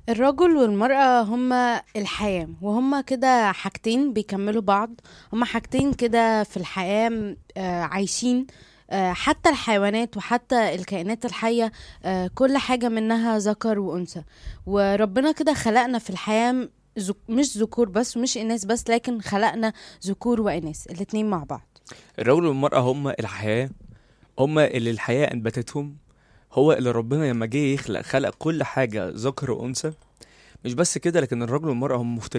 الرجل والمرأة هما الحياة وهما كده حاجتين بيكملوا بعض هما حاجتين كده في الحياة آه، عايشين آه، حتى الحيوانات وحتى الكائنات الحية آه، كل حاجة منها ذكر وأنثى وربنا كده خلقنا في الحياة ذك- مش ذكور بس ومش إناث بس لكن خلقنا ذكور وإناث الاتنين مع بعض الرجل والمرأة هما الحياة هما اللي الحياة أنبتتهم هو اللي ربنا لما جه يخلق خلق كل حاجة ذكر وأنثى مش بس كده لكن الرجل والمرأة هم